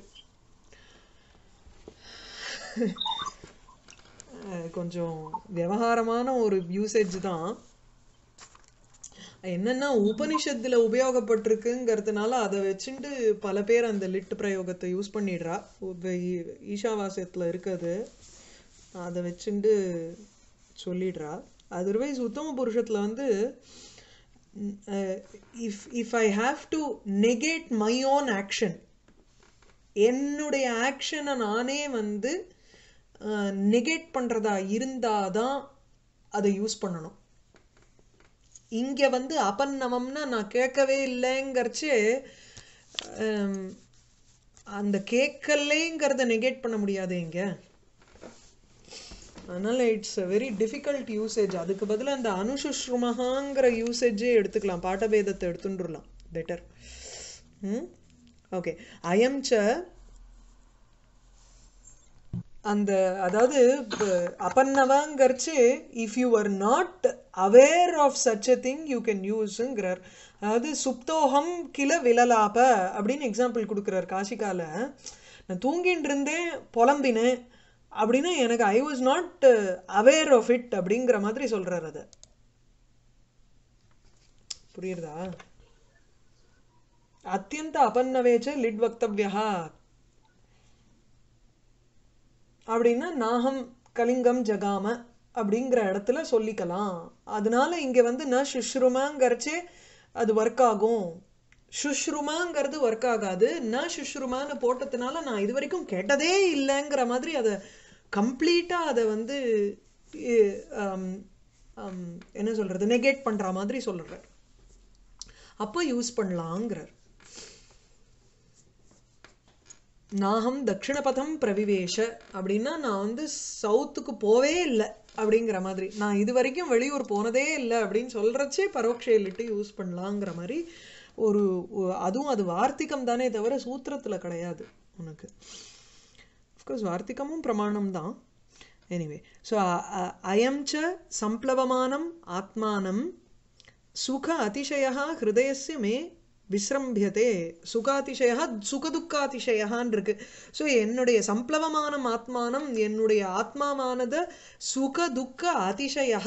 அஹ் கொஞ்சம் விவகாரமான ஒரு யூசேஜ் தான் என்னன்னா உபனிஷத்துல உபயோகப்பட்டிருக்குங்கிறதுனால அதை வச்சுட்டு பல பேர் அந்த லிட் பிரயோகத்தை யூஸ் பண்ணிடுறா இப்ப ஈ- ஈஷாவாசியத்துல இருக்குது அதை வச்சுட்டு சொல்லிடுறா அதர்வைஸ் உத்தம புருஷத்துல வந்து if if I have to negate my own action என்னுடைய ஆக்ஷனை நானே வந்து நெகேட் பண்றதா இருந்தாதான் அதை யூஸ் பண்ணணும் இங்க வந்து அபன்னவம்னா நான் கேட்கவே இல்லைங்கிறச்சு ஹம், அந்த கேட்கலேங்கிறத நெகேட் பண்ண முடியாது இங்க அதனால இட்ஸ் வெரி டிஃபிகல்ட் யூசேஜ் அதுக்கு பதிலா அந்த அனுசுஷ்ருமகாங்கிற யூசேஜே எடுத்துக்கலாம் பாட்டபேதத்தை எடுத்துட்டுலாம் பெட்டர் ம் ஓகே அயம் ச அந்த அதாவது ப- அபன்னவங்கிறச்சு if you are not aware of such a thing you can யூஸ்ங்கிறார் அதாவது சுப்தோகம் கில விலலாப அப்படின்னு எக்ஸாம்பிள் கொடுக்குறார் காசிகால நான் தூங்கிட்டு இருந்தேன் புலம்பினேன் அப்படின்னா எனக்கு I was not aware of it அப்படிங்கிற மாதிரி சொல்றார் அதை புரியுறதா அத்தியந்த அபன்னவேச்ச லிட் வக்தவ்யா அப்படின்னா நாகம் கலிங்கம் ஜகாம அப்படிங்கிற இடத்துல சொல்லிக்கலாம் அதனால இங்க வந்து ந சுஷ்ருமாங்கிறச்சே அது ஒர்க் ஆகும் சுஷ்ருமாங்கிறது ஒர்க் ஆகாது ந சுஷ்ருமான்னு போட்டதுனால நான் இது வரைக்கும் கேட்டதே இல்லைங்கிற மாதிரி அதை கம்ப்ளீட்டா அதை வந்து இ- ஆம், ஆம், என்ன சொல்றது நெகேட் பண்ற மாதிரி சொல்றார் அப்போ யூஸ் பண்ணலாங்கிறார் நாகம் தட்சிணபதம் பிரவிவேஷ அப்படின்னா நான் வந்து சவுத்துக்கு போவே இல்லை அப்படிங்கிற மாதிரி நான் இது வரைக்கும் வெளியூர் போனதே இல்லை அப்படின்னு சொல்றச்சே பரோட்ச லிட்டு யூஸ் பண்ணலாங்கிற மாதிரி ஒரு ஒ- அதுவும் அது வார்த்திகம் தானே தவிர சூத்திரத்துல கிடையாது உனக்கு அஃப்கோர்ஸ் வார்த்திகமும் பிரமாணம் தான் எனிவே ஸோ அயம் ச சம்ப்ளவமானம் ஆத்மானம் சுக அதிசயः ஹிருதயस्य மே விஸ்ரம்பியதே சுகாதிசயா சுகதுக்காதிசயான் இருக்கு ஸோ என்னுடைய சம்ப்ளவமானம் ஆத்மானம் என்னுடைய ஆத்மாவானத சுகதுக்க அதிசயா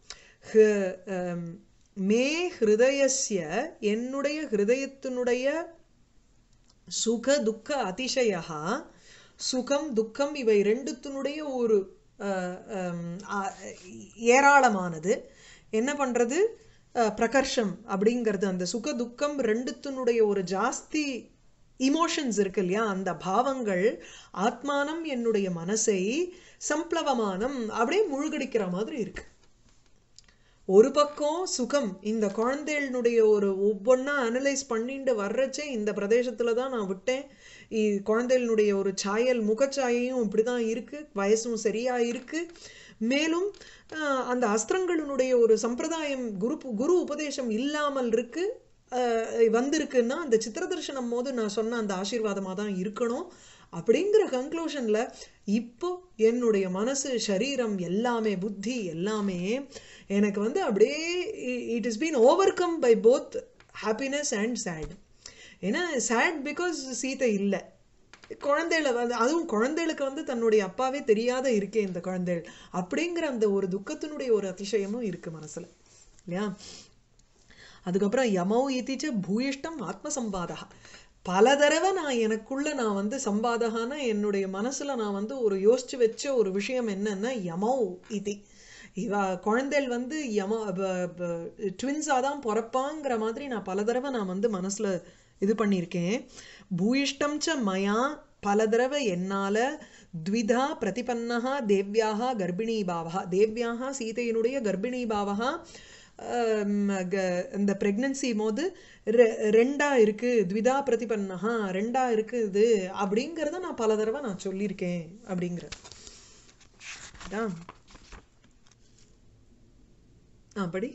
மே ஹிருதயஸ்ய என்னுடைய ஹிருதயத்தினுடைய சுக துக்க அதிசயா சுகம் துக்கம் இவை ரெண்டுத்தினுடைய ஒரு அஹ், ஹம், அ- ஏராளமானது என்ன பண்றது அஹ், பிரகர்ஷம் அப்படிங்கிறது அந்த சுக துக்கம் ரெண்டுத்தினுடைய ஒரு ஜாஸ்தி இமோஷன்ஸ் இருக்கு இல்லையா அந்த பாவங்கள் ஆத்மானம் என்னுடைய மனசை சம்ப்ளவமானம் அப்படியே முழுகடிக்கிற மாதிரி இருக்கு ஒரு பக்கம் சுகம் இந்த குழந்தைகளுடைய ஒரு ஒவ்வொன்றா அனலைஸ் பண்ணிட்டு வர்றச்சே இந்த பிரதேசத்துல தான் நான் விட்டேன் இ- குழந்தைகளுடைய ஒரு சாயல் முகச்சாயையும் இப்படிதான் இருக்கு வயசும் சரியா இருக்கு மேலும் ஆஹ், அந்த அஸ்திரங்களினுடைய ஒரு சம்பிரதாயம் குரு குரு உபதேசம் இல்லாமல் இருக்கு ஆஹ், வந்திருக்குன்னா அந்த சித்திர தரிசனம் போது நான் சொன்ன அந்த ஆசீர்வாதமா தான் இருக்கணும் அப்படிங்கிற கன்க்ளூஷன்ல இப்போ என்னுடைய மனசு சரீரம் எல்லாமே புத்தி எல்லாமே எனக்கு வந்து அப்படியே it is been overcome by both happiness and sad ஏன்னா சேட் பிகாஸ் சீதை இல்லை குழந்தைகள வந்து அதுவும் குழந்தைகளுக்கு வந்து தன்னுடைய அப்பாவே தெரியாத இருக்கே இந்த குழந்தைகள் அப்படிங்கிற அந்த ஒரு துக்கத்தினுடைய ஒரு அதிசயமும் இருக்கு மனசுல இல்லையா அதுக்கப்புறம் யமௌ இத்திச்ச பூயிஷ்டம் ஆத்மசம்பாதா பல தடவை நான் எனக்குள்ள நான் வந்து சம்பாதகான என்னுடைய மனசுல நான் வந்து ஒரு யோசிச்சு வச்ச ஒரு விஷயம் என்னன்னா யமௌ இதி இவ குழந்தைகள் வந்து யம ட்வின்ஸாக தான் பிறப்பாங்கிற மாதிரி நான் பல தடவை நான் வந்து மனசுல இது பண்ணியிருக்கேன் பூயிஷ்டம் ச மயா பல தடவை என்னால த்விதா பிரதிபன்னஹா தேவ்யாஹா கர்ப்பிணி பாவா தேவ்யாஹா சீதையினுடைய கர்ப்பிணி பாவா இந்த பிரெக்னன்சி போது ரெண்டா இருக்கு த்விதா பிரதிபன்னஹா ரெண்டா இருக்கு இது அப்படிங்கிறத நான் பல தடவை நான் சொல்லியிருக்கேன் அப்படிங்கிற ஆ படி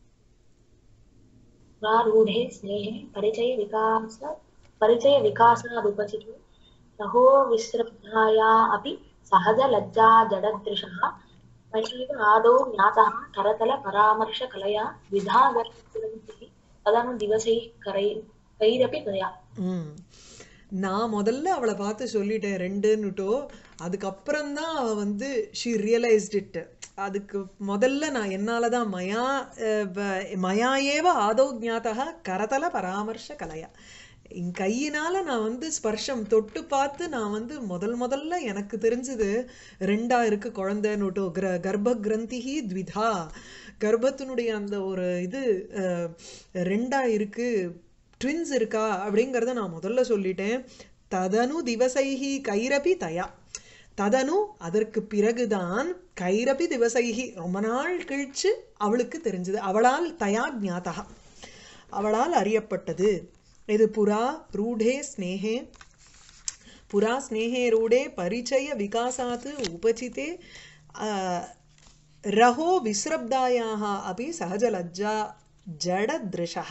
प्रारूढे स्नेहे परिचय विकास परिचय विकासादुपचितो रहो विसृब्धाया अपि सहजलज्जा जडदृशः मयैव आदौ ज्ञातः करतलपरामर्शकलया द्विधा गर्भिः तदनु दिवसैः करै कैरपि त्वया ம் நான் முதல்ல அவளை பார்த்து சொல்லிட்டேன் ரெண்டுன்னுட்டோ அதுக்கப்புறம் தான் அவ வந்து ஷி ரியலைஸ்ட் இட் அதுக்கு முதல்ல நான் என்னால தான் மயா அஹ், வ- மயா ஏவ ஆதோ ஜாத்தக கரதல பராமர்ஷ கலையா என் கையினால நான் வந்து ஸ்பர்ஷம் தொட்டு பார்த்து நான் வந்து முதல் முதல்ல எனக்கு தெரிஞ்சது ரெண்டா இருக்கு குழந்தைன்னுட்டோ கிர கர்ப்ப கிரந்திஹி த்விதா கர்ப்பத்தினுடைய அந்த ஒரு இது அஹ், ரெண்டா இருக்கு ட்வின்ஸ் இருக்கா அப்படிங்கிறத நான் முதல்ல சொல்லிட்டேன் ததனு திவசைஹி கைரபி தயா ததனு அதற்கு பிறகுதான் கைரபி திவசைஹி ரொம்ப நாள் கழிச்சு அவளுக்கு தெரிஞ்சது அவளால் தயா ஞாதா அவளால் அறியப்பட்டது இது புறா ரூடே ஸ்னேகே புரா ஸ்னேகே ரூடே பரிச்சய விகாசாத் உபசிதே ஆ, ரஹோ விஸ்ரப்தாயாக அபி சகஜலஜ்ஜா ஜடத்ருஷः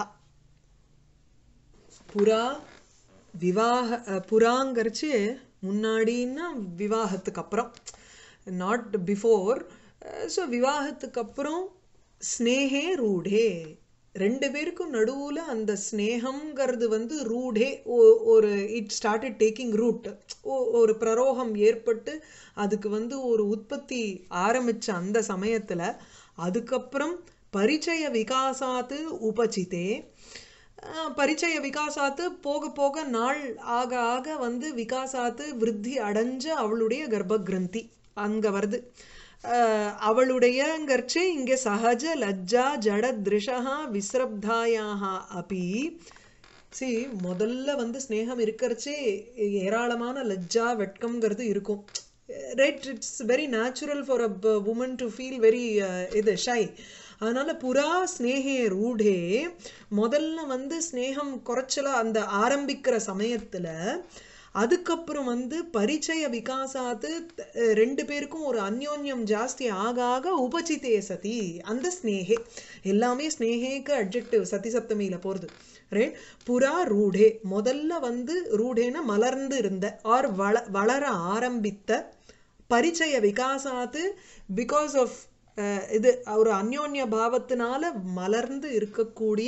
புறா விவாக அஹ், புறாங்கிறச்சு முன்னாடின்னா விவாகத்துக்கு அப்புறம் நாட் பிஃபோர் ஸோ விவாகத்துக்கு அப்புறம் ஸ்னேகே ரூடே ரெண்டு பேருக்கும் நடுவுல அந்த ஸ்னேகம்ங்கிறது வந்து ரூடே ஓ- ஒரு இட் ஸ்டார்டட் டேக்கிங் ரூட் ஒரு பிரரோகம் ஏற்பட்டு அதுக்கு வந்து ஒரு உற்பத்தி ஆரம்பிச்ச அந்த சமயத்துல அதுக்கப்புறம் பரிச்சய விகாசாத்து உபசிதே அஹ் பரிச்சய விகாசாத்து போக போக நாள் ஆக ஆக வந்து விகாசாத்து விருத்தி அடைஞ்ச அவளுடைய கர்ப்ப கிரந்தி அங்க வருது அஹ் அவளுடையங்கர்ச்சு இங்க சகஜ லஜ்ஜா ஜட திருஷா விஸ்ரப்தாயாக அபி சி முதல்ல வந்து ஸ்னேகம் இருக்கறச்சே ஏராளமான லஜ்ஜா வெட்கம்ங்கிறது இருக்கும் right it's very natural for a woman to feel very இது ஷை அதனால புறா ஸ்னேகே ரூடே முதல்ல வந்து ஸ்னேகம் குறைச்சல அந்த ஆரம்பிக்கிற சமயத்துல அதுக்கப்புறம் வந்து பரிச்சய விகாசாத்து அஹ், ரெண்டு பேருக்கும் ஒரு அந்யோன்யம் ஜாஸ்தி ஆக ஆக உபசிதே சதி அந்த ஸ்னேகே எல்லாமே ஸ்னேகேக்கு அட்ஜெக்டிவ் சதி சப்தமியில போறது ரைட் புறா ரூடே முதல்ல வந்து ரூடேன மலர்ந்து இருந்த ஆர் வள வளர ஆரம்பித்த பரிச்சய விகாசாத்து பிகாஸ் ஆஃப் இது ஒரு அந்யோன்ய பாவத்தினால மலர்ந்து இருக்கக்கூடிய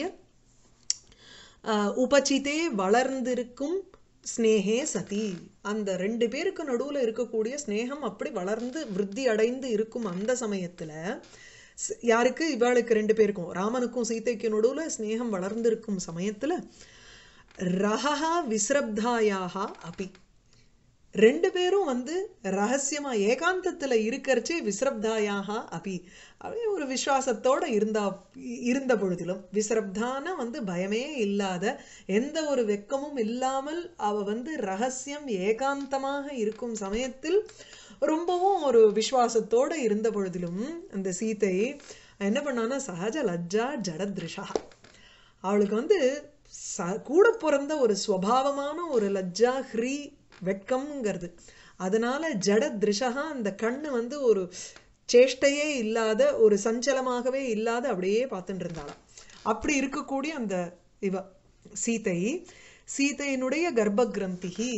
அஹ், உபசிதே வளர்ந்திருக்கும் ஸ்னேகே சதி அந்த ரெண்டு பேருக்கு நடுவுல இருக்கக்கூடிய ஸ்னேகம் அப்படி வளர்ந்து விருத்தி அடைந்து இருக்கும் அந்த சமயத்துல ஸ்- யாருக்கு இவாளுக்கு ரெண்டு பேருக்கும் ராமனுக்கும் சீதைக்கும் நடுவுல ஸ்னேகம் வளர்ந்திருக்கும் சமயத்துல ரஹா விஸ்ரப்தாயாக அபி ரெண்டு பேரும் வந்து ரகசியமா ஏகாந்தத்துல இருக்கறச்சே விஸ்ரப்தாயாக அபி அப்படியே ஒரு விசுவாசத்தோட இருந்தா இருந்த பொழுதிலும் விஸ்ரப்தான வந்து பயமே இல்லாத எந்த ஒரு வெக்கமும் இல்லாமல் அவ வந்து ரகசியம் ஏகாந்தமாக இருக்கும் சமயத்தில் ரொம்பவும் ஒரு விசுவாசத்தோட இருந்த பொழுதிலும் அந்த சீதை என்ன பண்ணான்னா சகஜ லஜ்ஜா ஜடத்ரிஷா அவளுக்கு வந்து ச- கூட பிறந்த ஒரு ஸ்வபாவமான ஒரு லஜ்ஜா ஹ்ரீ வெட்கம்ங்கிறது அதனால ஜட திருஷகா அந்த கண்ணு வந்து ஒரு சேஷ்டையே இல்லாத ஒரு சஞ்சலமாகவே இல்லாத அப்படியே பார்த்துட்டு இருந்தாளாம் அப்படி இருக்கக்கூடிய அந்த இவ சீதை சீதையினுடைய கர்ப்ப கிரந்திகி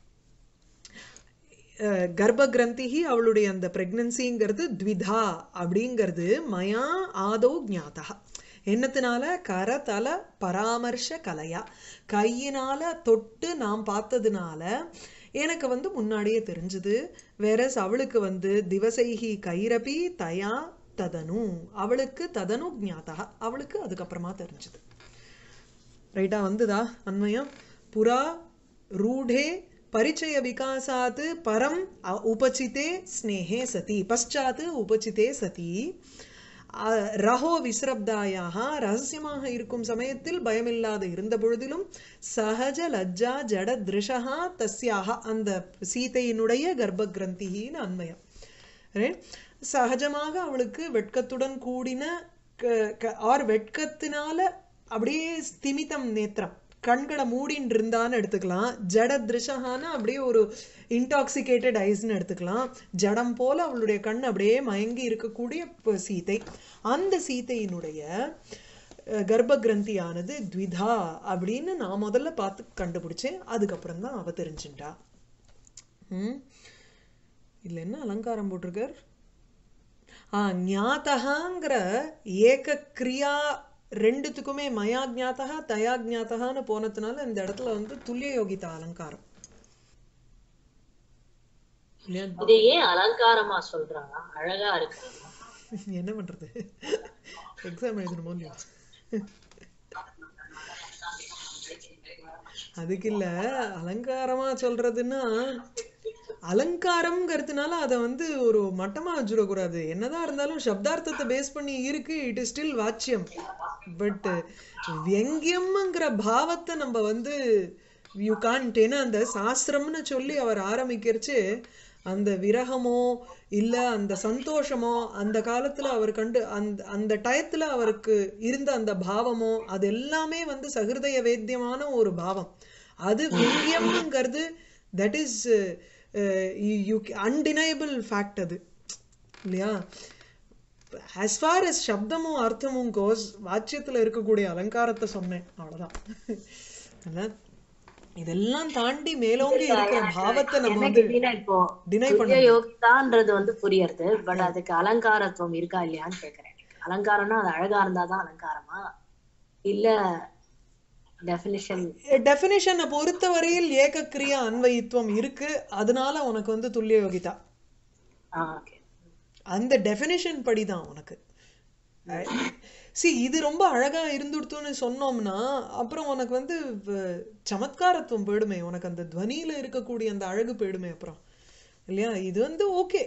அஹ், கர்ப்ப கிரந்திகி அவளுடைய அந்த பிரெக்னன்சிங்கிறது த்விதா அப்படிங்கிறது மயா ஆதோ ஞாதா என்னத்தினால கரதல பராமர்ஷ கலையா கையினால தொட்டு நாம் பார்த்ததுனால எனக்கு வந்து முன்னாடியே தெரிஞ்சது வேறஸ் அவளுக்கு வந்து திவசைகி கைரபி தயா ததனு அவளுக்கு ததனு ஜாதா அவளுக்கு அதுக்கப்புறமா தெரிஞ்சது ரைட்டா வந்துதா அன்வயம் புறா ரூಢே परिचय विकासात् परम् अ- उपचिते स्नेहे सति पश्चात् उपचिते सति அ- ரஹோ விஸ்ரப்தாயாக ரகசியமாக இருக்கும் சமயத்தில் பயமில்லாத இருந்த பொழுதிலும் சகஜ லஜ்ஜா ஜட திருஷா தஸ்யாக அந்த சீதையினுடைய கர்ப்ப கிரந்தின்னு அன்மயம் Right? சகஜமாக அவளுக்கு வெட்கத்துடன் கூடின க- க- ஆர் வெட்கத்தினால அப்படியே ஸ்திமிதம் நேத்திரம் கண்களை மூடின்னு இருந்தான்னு எடுத்துக்கலாம் ஜட திருஷகான அப்படியே ஒரு இன்டாக்சிகேட்டட் ஐஸ்னு எடுத்துக்கலாம் ஜடம் போல அவளுடைய கண் அப்படியே மயங்கி இருக்கக்கூடிய ப- சீதை அந்த சீதையினுடைய அஹ், கர்ப்ப கிரந்தியானது த்விதா அப்படின்னு நான் முதல்ல பார்த்து கண்டுபிடிச்சேன் அதுக்கப்புறம் தான் அவ தெரிஞ்சுட்டா ம் இதுல என்ன அலங்காரம் போட்டிருக்கார் ஆ ஞாத்தகாங்கிற ஏக கிரியா ரெண்டுத்துக்குமே மயா ஜாத்தகா தயா ஜாத்தகான்னு போனதுனால இந்த இடத்துல வந்து துல்லிய யோகிதா அலங்காரம் இல்லையா? இதை ஏன் அலங்காரமா சொல்றாங்க அழகா இருக்கு என்ன பண்றது எக்ஸாம் எழுதணுமோ இல்லையா அதுக்கு இல்ல அலங்காரமா சொல்றதுன்னா அலங்காரம்ங்கிறதுனால அதை வந்து ஒரு மட்டமா வச்சுடக்கூடாது என்னதான் இருந்தாலும் சப்தார்த்தத்தை பேஸ் பண்ணி இருக்கு இட் இஸ் ஸ்டில் வாச்சியம் பட் வியங்கியம்ங்கிற பாவத்தை நம்ம வந்து யூ கான்ட் ஏன்னா அந்த சாஸ்திரம்னு சொல்லி அவர் ஆரம்பிக்கிறச்சு அந்த விரகமோ இல்ல அந்த சந்தோஷமோ அந்த காலத்துல அவர் கண்டு அந்த அந்த டயத்துல அவருக்கு இருந்த அந்த பாவமோ அது எல்லாமே வந்து சகிருதய வேத்தியமான ஒரு பாவம் அது வியங்கியம்ங்கிறது that is you undeniable fact அது இல்லையா ஆஸ் ஃபார் as சப்தமும் அர்த்தமும் கோஸ் வாச்சியத்துல இருக்கக்கூடிய அலங்காரத்தை சொன்னேன் அவ்வளவுதான் இல்ல? இதெல்லாம் தாண்டி மேலோங்கி இருக்கிற பாவத்தை நம்ம எனக்கு வந்து எப்படின்னா இப்போ டினை பண்ண துல்லிய யோகிதான்றது வந்து புரியறது பட் அதுக்கு அலங்காரத்துவம் இருக்கா இல்லையான்னு கேக்குறேன் அலங்காரம்னா அது அழகா இருந்தாதான் அலங்காரமா இல்ல டெபினிஷன் டெஃபினிஷனை பொறுத்தவரையில் ஏகக்கிரியா அன்வயித்துவம் இருக்கு அதனால உனக்கு வந்து துல்லிய யோகிதா ஓகே அந்த டெஃபினிஷன் படிதான் உனக்கு சி இது ரொம்ப அழகா இருந்துடுத்துன்னு சொன்னோம்னா அப்புறம் உனக்கு வந்து வ- சமத்காரத்துவம் போயிடுமே உனக்கு அந்த துவனியில இருக்கக்கூடிய அந்த அழகு போயிடுமே அப்புறம் இல்லையா இது வந்து okay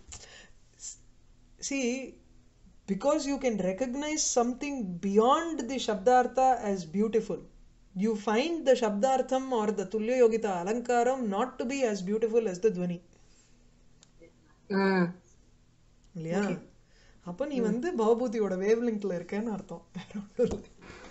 see because you can recognize something beyond the shabdartha as beautiful you find the shabdartham or the tulya yogita alankaram not to be as beautiful as the dhvani ம் இல்லையா அப்ப நீ வந்து பவபூதியோட வேவ் லிங்க்ல இருக்கேன்னு அர்த்தம் வேற ஒண்ணும் இல்ல.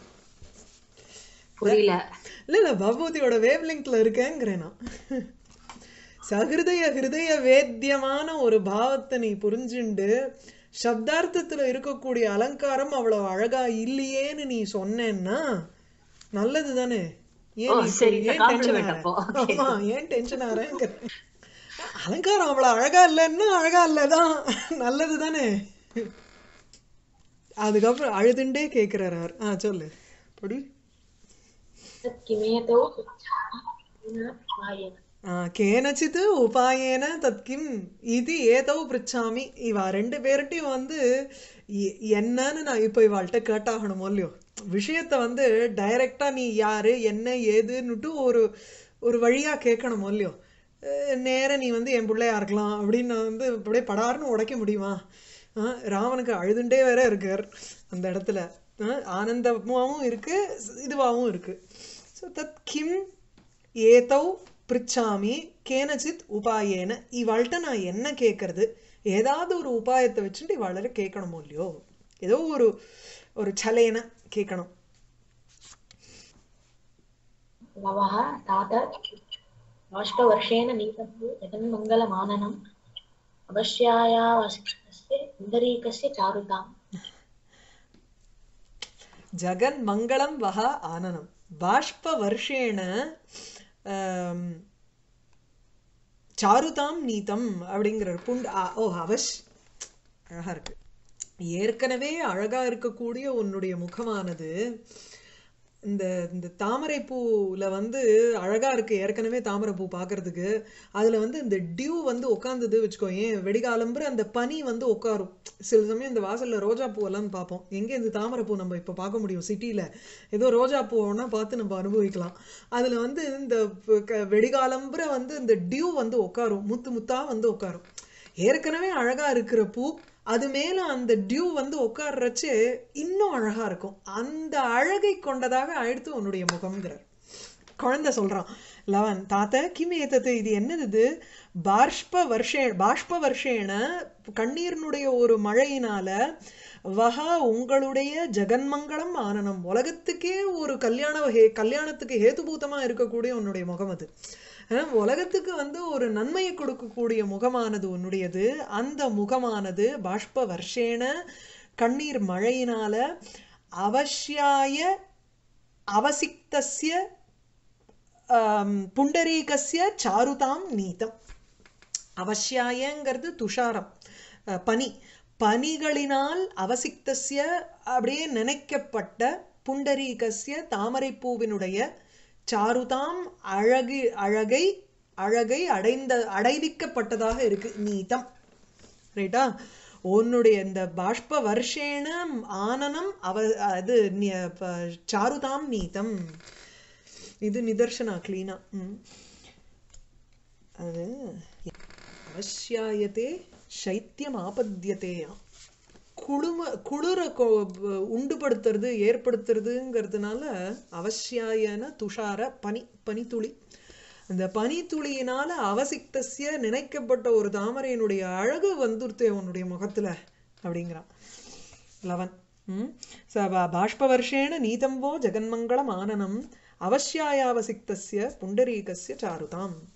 புரியல இல்ல இல்ல பவபூதியோட வேவ் லிங்க்ல இருக்கேங்கிறேன் நான் சகிருதய ஹிருதய வேத்தியமான ஒரு பாவத்தை நீ புரிஞ்சுண்டு சப்தார்த்தத்துல இருக்கக்கூடிய அலங்காரம் அவ்வளவு அழகா இல்லையேன்னு நீ சொன்னேன்னா நல்லது தானே ஏன் ஓ, நீ சரி, இப்ப- இந்த ஏன் டென்ஷன் compliment ஆற அப்போ. Okay. ஆமா ஏன் டென்ஷன் ஆறேங்க அலங்காரம் அவ்வளவு அழகா இல்லைன்னா அழகா இல்லதான் நல்லது தானே அதுக்கப்புறம் அழுதுண்டே கேக்குறாரு அவர் ஆ சொல்லு படி किमेतौ उपायेन ஆ, கேனச்சித் உபாயேன தத்கிம் இது ஏதோ பிரிச்சாமி இவ ரெண்டு பேர்ட்டையும் வந்து எ- என்னன்னு நான் இப்போ இவாள்கிட்ட கேட்டாகணுமோ இல்லையோ விஷயத்த வந்து டைரக்டா நீ யாரு என்ன ஏதுன்னுட்டு ஒரு ஒரு வழியா கேட்கணுமோ இல்லையோ அஹ் நேரா நீ வந்து என் பிள்ளையா இருக்கலாம் அப்படின்னு நான் வந்து அப்படியே படார்னு உடைக்க முடியுமா ஆ, ராவனுக்கு அழுதுண்டே வேற இருக்கார் அந்த இடத்துல ஆ, ஆனந்தமாவும் இருக்கு இதுவாகவும் இருக்கு ஸோ தத் கிம் ஏதௌ பிரிச்சாமி கேனச்சித் உபாயேன இவாள்கிட்ட நான் என்ன கேட்கறது ஏதாவது ஒரு உபாயத்தை வச்சுட்டு இவாளரை கேட்கணுமோ இல்லையோ ஏதோ ஒரு ஒரு சலேன கேட்கணும் भवः तात बाष्पवर्षेण नीतः जगन्मङ्गलमाननम् अवश्यायावस्य पुण्डरीकस्य चारुताम् ஜகன் மங்களம் வஹா ஆனனம் பாஷ்ப வருஷேன ஆம், சாருதாம் நீதம் அப்படிங்கிற புண்ட் ஆ, ஓ அவஷ் அழகா இருக்கு ஏற்கனவே அழகா இருக்கக்கூடிய உன்னுடைய முகமானது இந்த இந்த தாமரை பூவில் வந்து அழகா இருக்கு ஏற்கனவே தாமரை பூ பார்க்கறதுக்கு அதுல வந்து இந்த டியூ வந்து உட்காந்துது வச்சுக்கோ ஏன் வெடிகாலம்புற அந்த பனி வந்து உட்காரும் சில சமயம் இந்த வாசல்ல ரோஜா பூவெல்லாம் பார்ப்போம் எங்க இந்த தாமரை பூ நம்ம இப்ப பார்க்க முடியும் சிட்டில ஏதோ ரோஜா பூவோன்னா பார்த்து நம்ம அனுபவிக்கலாம் அதுல வந்து இந்த ப- க- வெடிகாலம்புற வந்து இந்த டியூ வந்து உட்காரும் முத்து முத்தா வந்து உட்காரும் ஏற்கனவே அழகா இருக்கிற பூ அது மேல அந்த டியூ வந்து உட்கார்றச்சு இன்னும் அழகா இருக்கும் அந்த அழகை கொண்டதாக ஆயிடுத்து உன்னுடைய முகம்ங்கிறார் குழந்தை சொல்றான் லவன் தாத்த கிம் ஏத்தது இது என்னது இது பாஷ்ப வருஷே பாஷ்ப வருஷேன கண்ணீரினுடைய ஒரு மழையினால வஹா உங்களுடைய ஜெகன்மங்களம் ஆனனம் உலகத்துக்கே ஒரு கல்யாண ஹே கல்யாணத்துக்கு ஹேதுபூதமா இருக்கக்கூடிய உன்னுடைய முகம் அது அஹ் உலகத்துக்கு வந்து ஒரு நன்மையை கொடுக்கக்கூடிய முகமானது உன்னுடையது அந்த முகமானது பாஷ்ப வர்ஷேன கண்ணீர் மழையினால அவசியாய அவசிக்தஸ்ய ஆம், புண்டரீகஸ்ய சாருதாம் நீதம் அவசியாயங்கிறது துஷாரம் அஹ், பனி பனிகளினால் அவசிக்தஸ்ய அப்படியே நினைக்கப்பட்ட புண்டரீகஸ்ய தாமரைப்பூவினுடைய சாருதாம் அழகு அழகை அழகை அடைந்த அடைவிக்கப்பட்டதாக இருக்கு நீதம் ரைட்டா உன்னுடைய இந்த பாஷ்ப வருஷேன ஆனனம் அவ அது நி- ப- சாருதாம் நீதம் இது நிதர்சனா கிளீனா ம் அது அவசியாயத்தே சைத்தியம் ஆபத்தியத்தேயா குளும குளிர கொ- உண்டுபடுத்துறது ஏற்படுத்துறதுங்கிறதுனால அவசியாயன துஷார பனி பனித்துளி அந்த பனித்துளியினால அவசிக்தஸ்ய நினைக்கப்பட்ட ஒரு தாமரையினுடைய அழகு வந்துருத்தே உன்னுடைய முகத்துல அப்படிங்கிறான் லவன் ம் ச பா- பாஷ்பவர்ஷேண நீதம்போ ஜெகன்மங்களம் ஆனனம் அவசியாயாவசிக்தஸ்ய புண்டரீகஸ்ய சாருதாம்